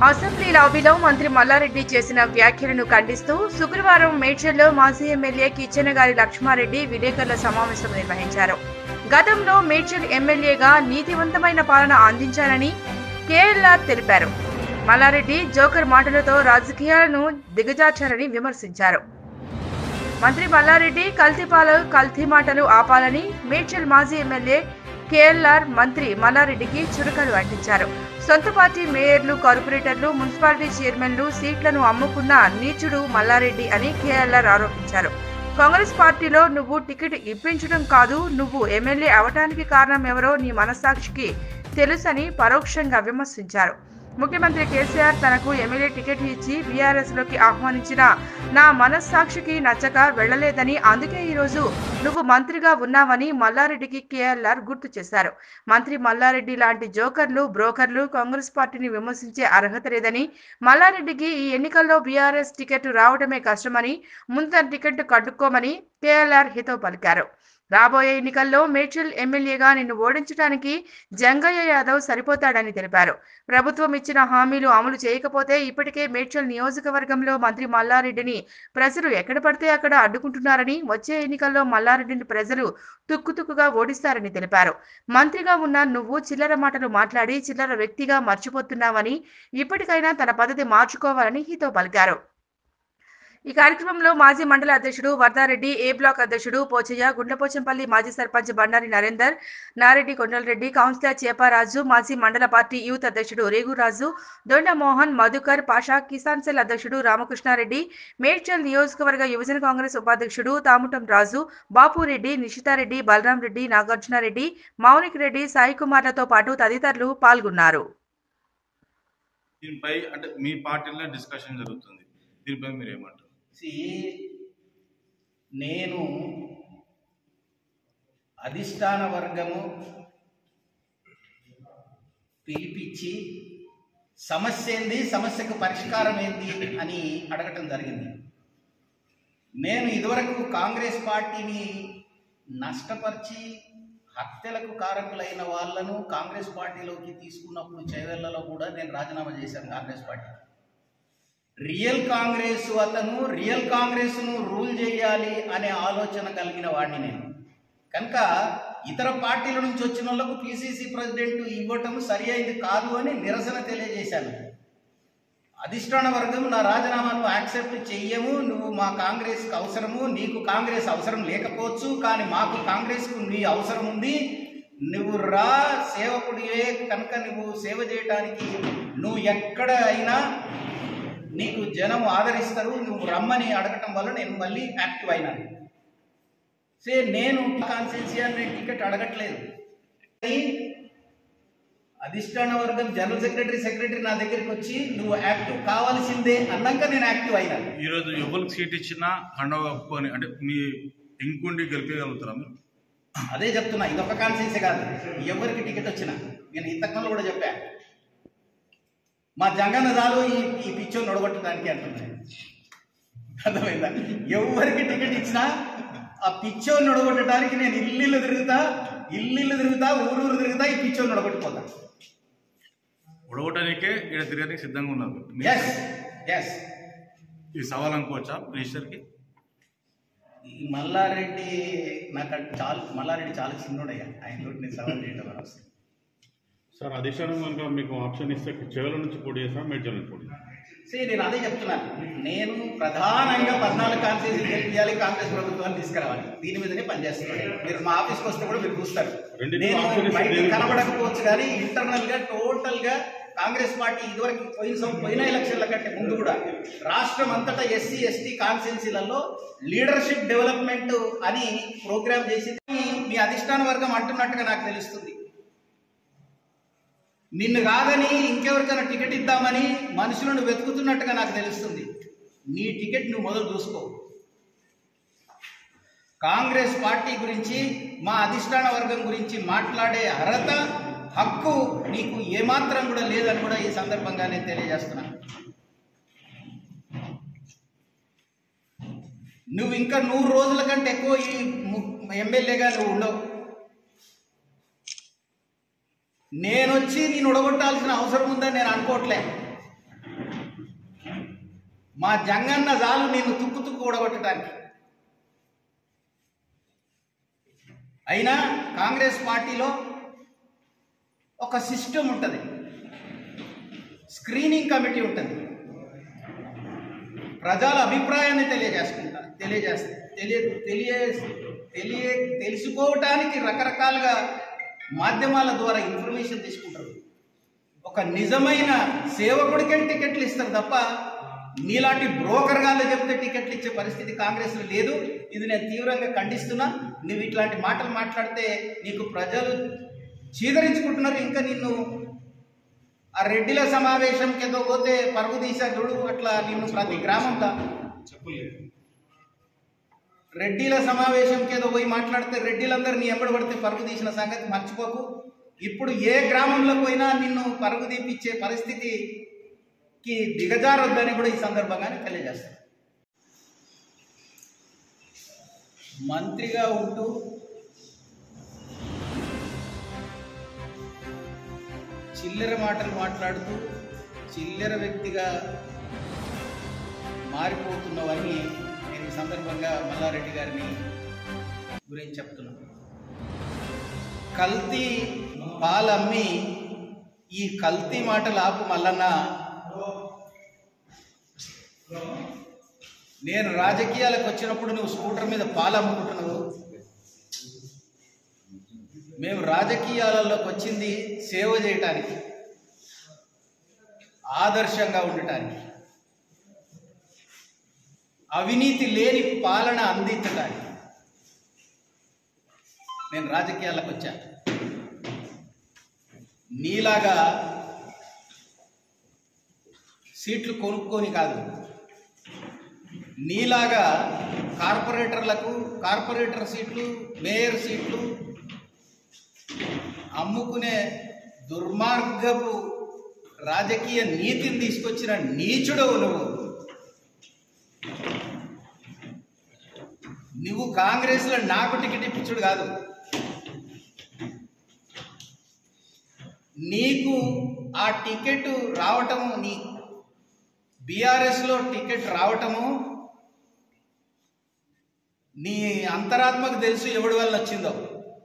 Assembly లాబీలో మంత్రి మల్లారెడ్డి చేసిన వ్యాఖ్యలను ఖండిస్తూ శుక్రవారం మేడ్చల్లో మాజీ ఎమ్మెల్యే కిచ్చెనగారి లక్ష్మారెడ్డి విలేకరుల సమావేశం నిర్వహించారు గతంలో మేడ్చల్ ఎమ్మెల్యేగా నీతివంతమైన పాలన అందించారని కేఎల్ఆర్ తెలిపారు మల్లారెడ్డి జోకర్ మాటలతో రాజకీయాలను దిగజార్చారని విమర్శించారు మంత్రి మల్లారెడ్డి కల్తీపాలు కల్తీ మాటలు ఆపాలని మేడ్చల్ మాజీ ఎమ్మెల్యే కేఎల్ఆర్ మంత్రి మల్లారెడ్డికి చురకలు అంటించారు సొంత పార్టీ మేయర్లు కార్పొరేటర్లు మున్సిపాలిటీ చైర్మన్లు సీట్లను అమ్ముకున్న నీచుడు మల్లారెడ్డి అని కేఎల్ఆర్ ఆరోపించారు కాంగ్రెస్ పార్టీలో నువ్వు టికెట్ ఇప్పించడం కాదు నువ్వు ఎమ్మెల్యే అవటానికి కారణం ఎవరో నీ మనస్సాక్షికి తెలుసని పరోక్షంగా విమర్శించారు ముఖ్యమంత్రి కేసీఆర్ తనకు ఎమ్మెల్యే టికెట్ ఇచ్చి బీఆర్ఎస్ లోకి ఆహ్వానించిన నా మనస్సాక్షికి నచ్చక వెళ్లలేదని అందుకే ఈరోజు నువ్వు మంత్రిగా ఉన్నావని మల్లారెడ్డికి కేఎల్ఆర్ గుర్తు చేశారు మంత్రి మల్లారెడ్డి లాంటి జోకర్లు బ్రోకర్లు కాంగ్రెస్ పార్టీని విమర్శించే అర్హత లేదని మల్లారెడ్డికి ఈ ఎన్నికల్లో బీఆర్ఎస్ టికెట్ రావడమే కష్టమని ముందు టికెట్ కట్టుకోమని కేఎల్ఆర్ హితవు పలికారు రాబోయే ఎన్నికల్లో మేడ్చల్ ఎమ్మెల్యేగా నిన్ను ఓడించడానికి జంగయ్య యాదవ్ సరిపోతాడని తెలిపారు ప్రభుత్వం ఇచ్చిన హామీలు అమలు చేయకపోతే ఇప్పటికే మేడ్చల్ నియోజకవర్గంలో మంత్రి మల్లారెడ్డిని ప్రజలు ఎక్కడ పడితే అక్కడ అడ్డుకుంటున్నారని వచ్చే ఎన్నికల్లో మల్లారెడ్డిని ప్రజలు తుక్కుతుక్కుగా ఓడిస్తారని తెలిపారు మంత్రిగా ఉన్న నువ్వు చిల్లర మాటలు మాట్లాడి చిల్లర వ్యక్తిగా మర్చిపోతున్నావని ఇప్పటికైనా తన పద్ధతి మార్చుకోవాలని హితో పలికారు ఈ కార్యక్రమంలో మాజీ మండల అధ్యక్షుడు వర్ధారెడ్డి ఏ బ్లాక్ అధ్యక్షుడు పోచయ్య గుండ్లపోచంపల్లి మాజీ సర్పంచ్ బండారి నరేందర్ నారెడ్డి కొండలరెడ్డి కౌన్సిలర్ చేపారాజు మాజీ మండల పార్టీ యూత్ అధ్యక్షుడు రేగురాజు దొండ మోహన్ మధుకర్ పాషా కిసాన్ సెల్ అధ్యక్షుడు రామకృష్ణారెడ్డి మేడ్చల్ నియోజకవర్గ యువజన కాంగ్రెస్ ఉపాధ్యక్షుడు తాముటం రాజు బాపురెడ్డి నిషితారెడ్డి బలరాం రెడ్డి నాగార్జునారెడ్డి మౌనిక్ రెడ్డి సాయి కుమార్లతో పాటు తదితరులు పాల్గొన్నారు దీనిపై అంటే మీ పార్టీలో డిస్కషన్ జరుగుతుంది దీనిపై మీరు ఏమంటారు See, నేను అధిష్టాన వర్గము పిలిపించి సమస్య ఏంది సమస్యకు పరిష్కారం ఏంది అని అడగటం జరిగింది నేను ఇదివరకు కాంగ్రెస్ పార్టీని నష్టపరిచి హత్యలకు కారకులైన వాళ్ళను కాంగ్రెస్ పార్టీలోకి తీసుకున్నప్పుడు చేవెళ్లలో కూడా నేను రాజీనామా చేశాను కాంగ్రెస్ పార్టీ రియల్ కాంగ్రెస్ అతను రియల్ కాంగ్రెస్ను రూల్ చేయాలి అనే ఆలోచన కలిగిన వాడిని నేను కనుక ఇతర పార్టీల నుంచి వచ్చిన వాళ్ళకు పిసిసి ప్రెసిడెంట్ ఇవ్వటం సరి అయింది కాదు అని నిరసన తెలియజేశాను అధిష్టాన వర్గం నా రాజీనామాను యాక్సెప్ట్ చెయ్యము నువ్వు మా కాంగ్రెస్కి అవసరము నీకు కాంగ్రెస్ అవసరం లేకపోవచ్చు కానీ మాకు కాంగ్రెస్కు నీ అవసరం ఉంది నువ్వు రా సేవకుడివే కనుక నువ్వు సేవ చేయడానికి నువ్వు ఎక్కడ అయినా నీకు జనం ఆదరిస్తారు నువ్వు రమ్మని అడగటం వల్ల నేను మళ్ళీ యాక్టివ్ అయినాను సే నేను కాన్స్టిట్యూన్సీ నేను టికెట్ అడగట్లేదు కానీ అధిష్టాన వర్గం జనరల్ సెక్రటరీ సెక్రటరీ నా దగ్గరికి వచ్చి నువ్వు యాక్టివ్ కావాల్సిందే అన్నాక నేను యాక్టివ్ అయినాను ఈరోజు ఎవరికి సీట్ ఇచ్చినా కండవ కప్పుకొని అంటే మీ ఇంకుండి గెలిపేయగలుగుతారా మీరు అదే చెప్తున్నా ఇదొక కాన్స్టిట్యూన్సీ కాదు ఎవరికి టికెట్ వచ్చినా నేను ఇంతకుముందు కూడా చెప్పా మా జంగన్న చాలు ఈ ఈ పిచ్చోని నొడగొట్టడానికి అంటున్నాను అర్థమైందా ఎవరికి టికెట్ ఇచ్చినా ఆ పిచ్చోని నొడగొట్టడానికి నేను ఇల్లు తిరుగుతా ఇల్లు తిరుగుతా ఊరూరు తిరుగుతా ఈ పిచ్చోని నొడగొట్టిపోతా ఉడగొట్టడానికే ఇక్కడ తిరగడానికి సిద్ధంగా ఉన్నారు మీరు. ఎస్ ఎస్ ఈ సవాల్ అనుకోవచ్చా మినిస్టర్కి ఈ మల్లారెడ్డి నాకు అడ్- చాలా మల్లారెడ్డి చాలా చిన్నోడయ్యా ఆయన తోటి నేను సవాల్ చేయడం అనవసరం సార్ అధిష్టానం కనుక మీకు ఆప్షన్ ఇస్తే చెవుల నుంచి పోటీ చేస్తాం మేడ్చల్ నుంచి పోటీ చేస్తాం సరే నేను అదే చెప్తున్నాను నేను ప్రధానంగా పద్నాలుగు కాన్స్టిట్యూన్సీ గెలిపించాలి కాంగ్రెస్ ప్రభుత్వాన్ని తీసుకురావాలి దీని మీదనే పనిచేస్తున్నాను మీరు మా ఆఫీస్కి వస్తే కూడా మీరు చూస్తారు రెండింటిలో నేను option ఇస్తే బయట దేనికి? కనబడకపోవచ్చు కానీ ఇంటర్నల్ గా టోటల్ గా కాంగ్రెస్ పార్టీ ఇదివరకు పోయిన సం- పోయిన ఎలక్షన్ల కంటే ముందు కూడా రాష్ట్రం అంతటా ఎస్సీ ఎస్టీ కాన్స్టిట్యున్సీలలో లీడర్షిప్ డెవలప్మెంట్ అని ప్రోగ్రామ్ చేసింది మీ అధిష్టాన వర్గం అంటున్నట్టుగా నాకు తెలుస్తుంది నిన్ను కాదని ఇంకెవరికైనా టికెట్ ఇద్దామని మనుషులను వెతుకుతున్నట్టుగా నాకు తెలుస్తుంది నీ టికెట్ నువ్వు మొదలు చూసుకో కాంగ్రెస్ పార్టీ గురించి మా అధిష్టాన వర్గం గురించి మాట్లాడే అర్హత హక్కు నీకు ఏమాత్రం కూడా లేదని కూడా ఈ సందర్భంగా నేను తెలియజేస్తున్నాను నువ్వు ఇంకా నూరు రోజుల కంటే ఎక్కువ ఈ ము- ఎమ్మెల్యేగా నువ్వు ఉండవు నేను వచ్చి నేను ఉడగొట్టాల్సిన అవసరం ఉందని నేను అనుకోవట్లే మా జంగన్న జాలు నేను తుక్కు తుక్కు ఊడగొట్టడానికి అయినా కాంగ్రెస్ పార్టీలో ఒక సిస్టమ్ ఉంటుంది స్క్రీనింగ్ కమిటీ ఉంటుంది ప్రజల అభిప్రాయాన్ని తెలియజేసుకుంటా తెలియజేస్తా తెలియ తెలియ తెలియ తెలుసుకోవటానికి రకరకాలుగా మాధ్యమాల ద్వారా ఇన్ఫర్మేషన్ తీసుకుంటారు ఒక నిజమైన సేవకుడికే టికెట్లు ఇస్తారు తప్ప నీలాంటి బ్రోకర్ గాళ్ళు చెప్తే టికెట్లు ఇచ్చే పరిస్థితి కాంగ్రెస్లో లేదు ఇది నేను తీవ్రంగా ఖండిస్తున్నా నువ్వు ఇట్లాంటి మాటలు మాట్లాడితే నీకు ప్రజలు చీదరించుకుంటున్నారు ఇంకా నిన్ను ఆ రెడ్డిల సమావేశం కింద పోతే పరుగు తీసా చూడు అట్లా నిన్ను ప్రతి గ్రామంలో చెప్పలేదు రెడ్డిల సమావేశం కింద పోయి మాట్లాడితే రెడ్డిలందరినీ ఎంబడి పడితే పరుగు తీసిన సంగతి మర్చిపోకు ఇప్పుడు ఏ గ్రామంలో పోయినా నిన్ను పరుగు తీపిచ్చే పరిస్థితికి దిగజారొద్దని కూడా ఈ సందర్భంగానే తెలియజేస్తాను మంత్రిగా ఉంటూ చిల్లర మాటలు మాట్లాడుతూ చిల్లర వ్యక్తిగా మారిపోతున్నవని నేను ఈ సందర్భంగా మల్లారెడ్డి గారిని గురించి చెప్తున్నాను కల్తీ పాలమ్మి ఈ కల్తీ మాటలు ఆపు మల్లన్న నేను రాజకీయాలకు వచ్చినప్పుడు నువ్వు స్కూటర్ మీద పాలు అమ్ముకుంటున్నావు మేము రాజకీయాలలోకి వచ్చింది సేవ చేయటానికి ఆదర్శంగా ఉండటానికి అవినీతి లేని పాలన అందించడానికి నేను రాజకీయాలకు వచ్చా నీలాగా సీట్లు కొనుక్కొని కాదు నీలాగా కార్పొరేటర్లకు కార్పొరేటర్ సీట్లు మేయర్ సీట్లు అమ్ముకునే దుర్మార్గపు రాజకీయ నీతిని తీసుకొచ్చిన నీచుడవు నువ్వు నువ్వు కాంగ్రెస్లో నాకు టికెట్ ఇప్పించుడు కాదు నీకు ఆ టికెట్ రావటము నీ బీఆర్ఎస్లో టికెట్ రావటము నీ అంతరాత్మకు తెలుసు ఎవడి వల్ల వచ్చిందో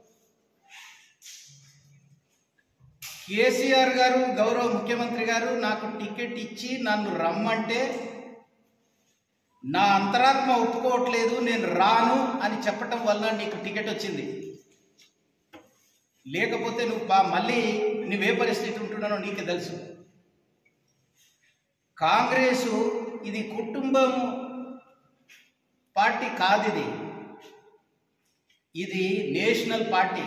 కేసీఆర్ గారు గౌరవ ముఖ్యమంత్రి గారు నాకు టికెట్ ఇచ్చి నన్ను రమ్మంటే నా అంతరాత్మ ఒప్పుకోవట్లేదు నేను రాను అని చెప్పటం వల్ల నీకు టికెట్ వచ్చింది లేకపోతే నువ్వు పా మళ్ళీ నువ్వే పరిస్థితి ఉంటున్నానో నీకే తెలుసు కాంగ్రెసు ఇది కుటుంబం పార్టీ కాదు ఇది ఇది నేషనల్ పార్టీ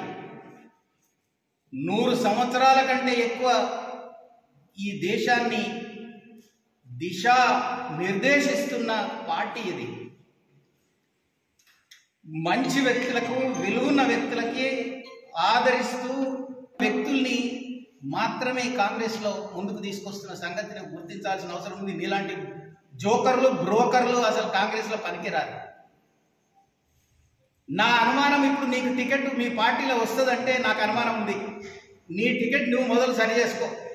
నూరు సంవత్సరాల కంటే ఎక్కువ ఈ దేశాన్ని దిశ నిర్దేశిస్తున్న పార్టీ ఇది మంచి వ్యక్తులకు విలువన్న వ్యక్తులకి ఆదరిస్తూ వ్యక్తుల్ని మాత్రమే కాంగ్రెస్లో ముందుకు తీసుకొస్తున్న సంగతిని గుర్తించాల్సిన అవసరం ఉంది నీలాంటి జోకర్లు బ్రోకర్లు అసలు కాంగ్రెస్లో పనికిరారు నా అనుమానం ఇప్పుడు నీకు టికెట్ మీ పార్టీలో వస్తుందంటే నాకు అనుమానం ఉంది నీ టికెట్ నువ్వు మొదలు సరి చేసుకో